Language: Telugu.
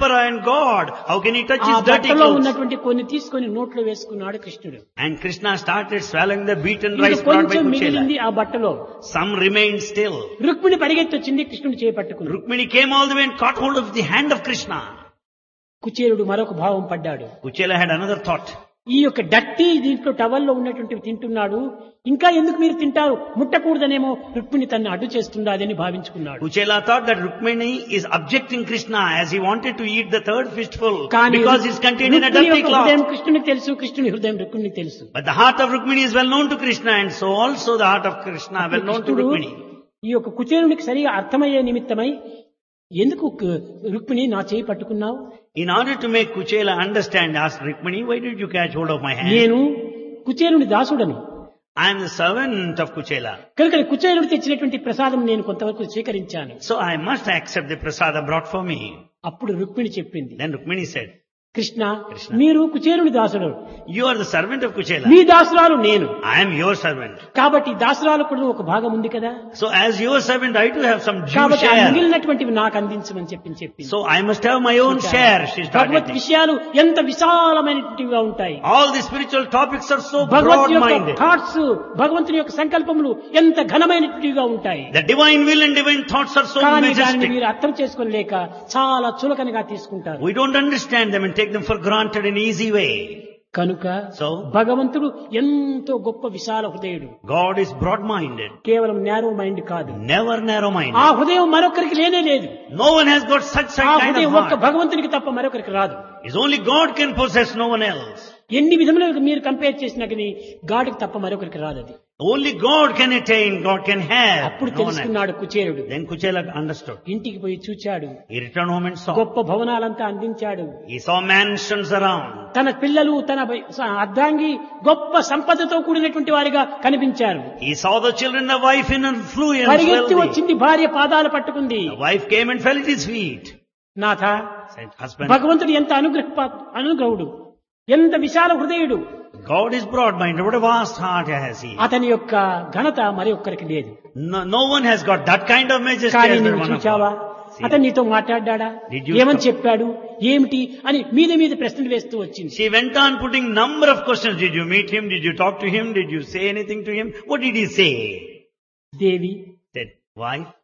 emperor and God. How can he touch ఆ his dirty బట్టలో clothes? ఉన్నటువంటి కొన్ని తీసుకొని నోట్లో వేసుకున్నాడు కృష్ణుడు And Krishna started swallowing the beaten ఇంకా rice brought by కొంచెం మిగిలింది Kuchela. ఆ బట్టలో Some remained still. రుక్మిణి పరిగెత్తి వచ్చింది కృష్ణుడు చేపట్టుకుని Rukmini came all the way and caught hold of the hand of Krishna. కుచేరుడు మరొక భావం పడ్డాడు Kuchela had another thought. ఈ యొక్క డట్టి దీంట్లో టవల్లో ఉన్నటువంటివి తింటున్నాడు ఇంకా ఎందుకు మీరు తింటారు ముట్టకూడదనేమో రుక్మిణి తన్ని అడ్డు చేస్తున్నదని భావించుకున్నాడు Kuchela thought that Rukmini is objecting Krishna as he wanted to eat the third fistful కానీ because it's contained in a Rukmini dirty యొక్క హృదయం cloth. కృష్ణునికి తెలుసు కృష్ణుని హృదయం రుక్మిణికి తెలుసు But the heart of Rukmini is well known to Krishna and so also the heart of Krishna well known to కృష్ణుడు Rukmini. ఈ యొక్క కుచేరునికి సరిగా అర్థమయ్యే నిమిత్తమై ఎందుకు కు- రుక్మిణి నా చేయి పట్టుకున్నావు In order to make Kuchela understand, asked Rukmini, why did you catch hold of my hand? నేను కుచేరుని దాసుడను I am the servant of Kuchela. కనుక కుచేరుడు తెచ్చినటువంటి ప్రసాదం నేను కొంతవరకు స్వీకరించాను So I must accept the prasada brought for me. అప్పుడు రుక్మిణి చెప్పింది Then Rukmini said, Krishna Krishna. మీరు కుచేరుని దాసుడు you are the servant of Kuchela. మీ దాసురాలు నేను I am your servant. కాబట్టి దాసురాలు కూడా ఒక భాగం ఉంది కదా So as your servant, I too have some due కాబట్టి ఆ share. మిగిలినటువంటివి నాకు అందించమని చెప్పి చెప్పింది So I must have my own share, she Bhagwat started. విషయాలు ఎంత విశాలమైనటువంటివిగా ఉంటాయి All the spiritual topics are so భగవంతుని యొక్క broad-minded. థాట్స్ భగవంతుని యొక్క సంకల్పములు ఎంత ఘనమైనటువంటివిగా ఉంటాయి The divine will and divine thoughts are so కానీ దానిని majestic. మీరు అర్థం చేసుకోలేక చాలా చులకనగా తీసుకుంటారు We don't understand them and take them for granted in easy way. కనుక So భగవంతుడు ఎంతో గొప్ప విశాల హృదయుడు God is broad-minded, కేవలం నేరో మైండ్ కాదు never ఆ narrow-minded. హృదయం మరొకరికి లేనే లేదు No one has got such ఆ kind హృదయం of ఒక్క heart. భగవంతునికి తప్ప మరొకరికి రాదు It's only God can possess, no one else. ఎన్ని విధములుగా మీరు కంపేర్ చేసినా కానీ గాడికి తప్ప మరొకరికి రాదు అది Only God can attain, God can have. అప్పుడు No one else. తెలుసుకున్నాడు కుచేరుడు Then Kuchela understood. ఇంటికి పోయి చూచాడు He returned home and saw. గొప్ప భవనాలంతా అందించాడు He saw mansions around. తన పిల్లలు తన బ- అర్ధాంగి గొప్ప సంపదతో కూడినటువంటి వారిగా కనిపించారు He saw the children, the wife in affluence. పరిగెత్తి wealthy. వచ్చింది భార్య పాదాలు పట్టుకుంది The wife came and fell at his feet. నాథ Said, husband, భగవంతుడు ఎంత అనుగ్రహ అనుగ్రహుడు ఎంత విశాల హృదయుడు God is broad-minded. What a vast heart has he. అతని యొక్క ఘనత మరి ఒక్కరికి లేదు No, no one has got that kind of majesty కానీ as the నువ్వు one of చూచావా God. See, అతను నీతో మాట్లాడా Did you ఏమని stop? చెప్పాడు ఏమిటి అని మీద మీద ప్రశ్నలు వేస్తూ వచ్చింది She went on putting number of questions. Did you meet him? Did you talk to him? Did you say anything to him? What did he say? Devi Said, wife,